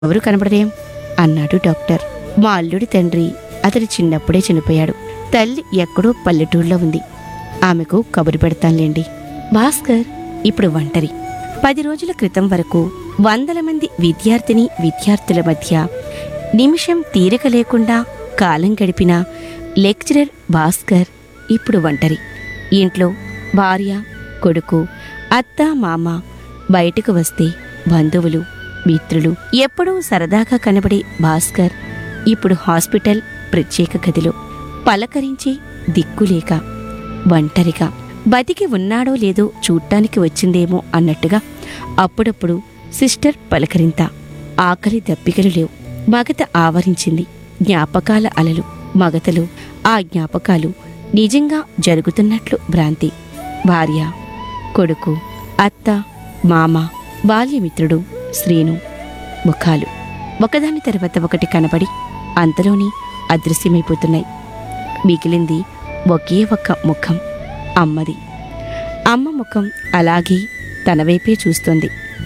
ఎవరు కనబడరేం అన్నాడు డాక్టర్ మా అల్లుడి తండ్రి అతడు చిన్నప్పుడే చనిపోయాడు తల్లి ఎక్కడో పల్లెటూరులో ఉంది ఆమెకు కబురు పెడతానులేండి భాస్కర్ ఇప్పుడు ఒంటరి పది రోజుల క్రితం వరకు వందల మంది విద్యార్థిని విద్యార్థుల మధ్య నిమిషం తీరిక లేకుండా కాలం గడిపిన లెక్చరర్ భాస్కర్ ఇప్పుడు ఒంటరి ఇంట్లో భార్య కొడుకు అత్త మామ బయటకు వస్తే బంధువులు మిత్రులు ఎప్పుడూ సరదాగా కనబడే భాస్కర్ ఇప్పుడు హాస్పిటల్ ప్రత్యేక గదిలో పలకరించి దిక్కులేక ఒంటరిగా బతికి ఉన్నాడో లేదో చూడ్డానికి వచ్చిందేమో అన్నట్టుగా అప్పుడప్పుడు సిస్టర్ పలకరింత ఆకలి దప్పికలు లేవు మగత ఆవరించింది జ్ఞాపకాల అలలు మగతలు ఆ జ్ఞాపకాలు నిజంగా జరుగుతున్నట్లు భ్రాంతి భార్య కొడుకు అత్త మామ బాల్యమిత్రుడు శ్రీను ముఖాలు ఒకదాని తర్వాత ఒకటి కనబడి అంతలోని అదృశ్యమైపోతున్నాయి మిగిలింది ఒకే ఒక్క ముఖం అమ్మది అమ్మ ముఖం అలాగే తన వైపే చూస్తోంది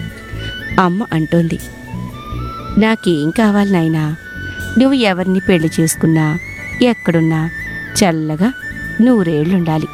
అమ్మ అంటోంది నాకేం కావాలి నాయనా నువ్వు ఎవరిని పెళ్లి చేసుకున్నా ఎక్కడున్నా చల్లగా నూరేళ్లుండాలి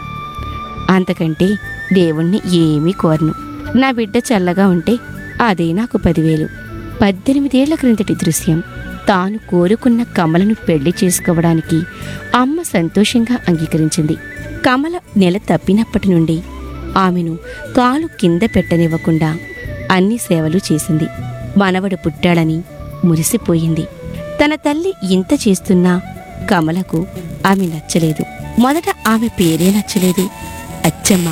అంతకంటే దేవుణ్ణి ఏమీ కోరను నా బిడ్డ చల్లగా ఉంటే అదే నాకు పదివేలు పద్దెనిమిదేళ్ల క్రిందటి దృశ్యం తాను కోరుకున్న కమలను పెళ్లి చేసుకోవడానికి అమ్మ సంతోషంగా అంగీకరించింది కమల నెల తప్పినప్పటి నుండి ఆమెను కాలు కింద పెట్టనివ్వకుండా అన్ని సేవలు చేసింది మనవడు పుట్టాడని మురిసిపోయింది తన తల్లి ఇంత చేస్తున్నా కమలకు ఆమె నచ్చలేదు మొదట ఆమె పేరే నచ్చలేదు అచ్చమ్మ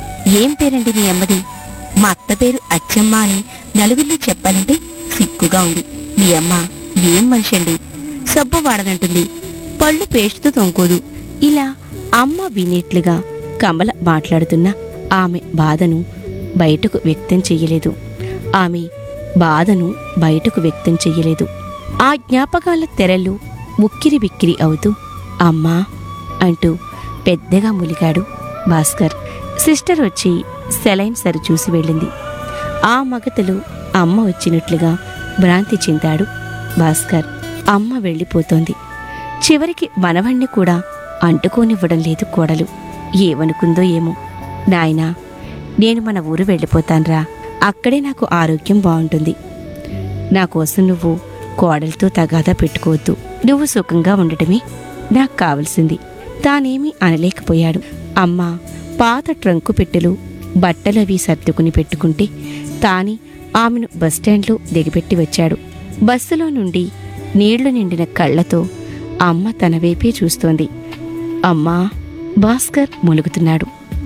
ఏం పేరండి మీ అమ్మది మా అత్త పేరు అచ్చమ్మ అని నలుగురిలో చెప్పాలంటే సిగ్గుగా ఉంది మీ అమ్మ ఏం మనిషి అండి సబ్బు వాడనంటుంది పళ్ళు పేస్టుతో తొంకోదు ఇలా అమ్మ వినేట్లుగా కమల మాట్లాడుతున్న ఆమె బాధను బయటకు వ్యక్తం చెయ్యలేదు ఆమె బాధను బయటకు వ్యక్తం చెయ్యలేదు ఆ జ్ఞాపకాల తెరలు ఉక్కిరి బిక్కిరి అవుతూ అమ్మా అంటూ పెద్దగా ములిగాడు భాస్కర్ సిస్టర్ వచ్చి సెలైన్ సరిచూసి వెళ్ళింది ఆ మగతలు అమ్మ వచ్చినట్లుగా భ్రాంతి చెందాడు భాస్కర్ అమ్మ వెళ్ళిపోతోంది చివరికి మనవణ్ణి కూడా అంటుకోనివ్వడం లేదు కోడలు ఏమనుకుందో ఏమో నాయనా నేను మన ఊరు వెళ్ళిపోతాన్రా అక్కడే నాకు ఆరోగ్యం బాగుంటుంది నా కోసం నువ్వు కోడలతో తగాదా పెట్టుకోవద్దు నువ్వు సుఖంగా ఉండటమే నాకు కావలసింది తానేమీ అనలేకపోయాడు అమ్మ పాత ట్రంకు పెట్టెలు బట్టలవి సర్దుకుని పెట్టుకుంటే తానే ఆమెను బస్టాండ్లో దిగబెట్టి వచ్చాడు బస్సులో నుండి నీళ్లు నిండిన కళ్ళతో అమ్మ తన వైపే చూస్తోంది అమ్మా భాస్కర్ ములుగుతున్నాడు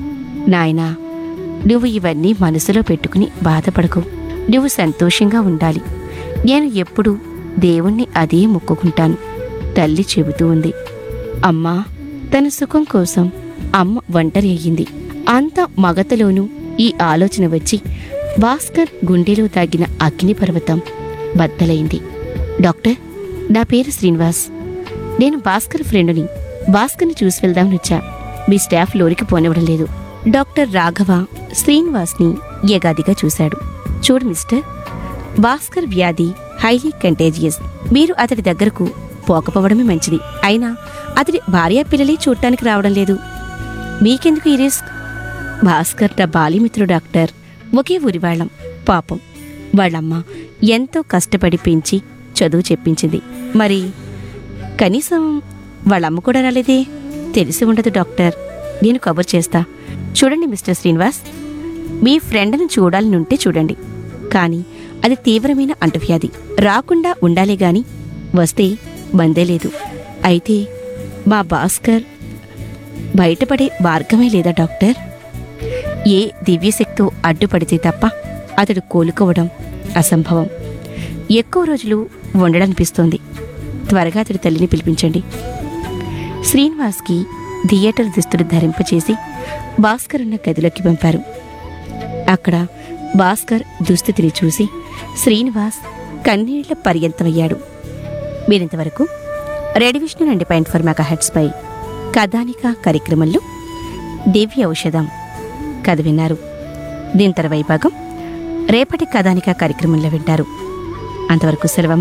నాయనా నువ్వు ఇవన్నీ మనసులో పెట్టుకుని బాధపడకు నువ్వు సంతోషంగా ఉండాలి నేను ఎప్పుడూ దేవుణ్ణి అదే మొక్కుకుంటాను తల్లి చెబుతూ ఉంది అమ్మా తన సుఖం కోసం అమ్మ ఒంటరి అయ్యింది అంత మగతలోనూ ఈ ఆలోచన వచ్చి భాస్కర్ గుండెలో తాగిన అగ్ని పర్వతం బద్దలైంది డాక్టర్ నా పేరు శ్రీనివాస్ నేను భాస్కర్ ఫ్రెండుని భాస్కర్ని చూసి వెళ్దామని వచ్చా మీ స్టాఫ్ లోనికి పోనివ్వడం లేదు డాక్టర్ రాఘవ శ్రీనివాస్ని యగాదిగా చూశాడు చూడు మిస్టర్ భాస్కర్ వ్యాధి హైలీ కంటేజియస్ మీరు అతడి దగ్గరకు పోకపోవడమే మంచిది అయినా అతడి భార్య పిల్లలే చూడటానికి రావడం లేదు మీకెందుకు ఈ రిస్క్ భాస్కర్ నా బాలిమిత్రుడు డాక్టర్ ఒకే ఊరి వాళ్ళం పాపం వాళ్ళమ్మ ఎంతో కష్టపడి పెంచి చదువు చెప్పించింది మరి కనీసం వాళ్ళమ్మ కూడా రాలేదే తెలిసి ఉండదు డాక్టర్ నేను కవర్ చేస్తా చూడండి మిస్టర్ శ్రీనివాస్ మీ ఫ్రెండ్ని చూడాలనుంటే చూడండి కానీ అది తీవ్రమైన అంటువ్యాధి రాకుండా ఉండాలే గాని వస్తే బందే లేదు అయితే మా భాస్కర్ బయటపడే మార్గమే లేదా డాక్టర్ ఏ దివ్యశక్తో అడ్డుపడితే తప్ప అతడు కోలుకోవడం అసంభవం ఎక్కువ రోజులు ఉండడనిపిస్తోంది త్వరగా అతడి తల్లిని పిలిపించండి శ్రీనివాస్కి థియేటర్ దుస్తులు ధరింపచేసి భాస్కర్ ఉన్న గదిలోకి పంపారు అక్కడ భాస్కర్ దుస్థితిని చూసి శ్రీనివాస్ కన్నీళ్ల పర్యంతమయ్యాడు మీరింతవరకు రెడీ విష్ణు అండి పాయింట్ ఫర్ మెగా హెడ్స్పై కథానిక కార్యక్రమంలో దివ్య ఔషధం కథ విన్నారు దీని తర్వాయి భాగం రేపటి కథానిక కార్యక్రమంలో వింటారు అంతవరకు సెలవు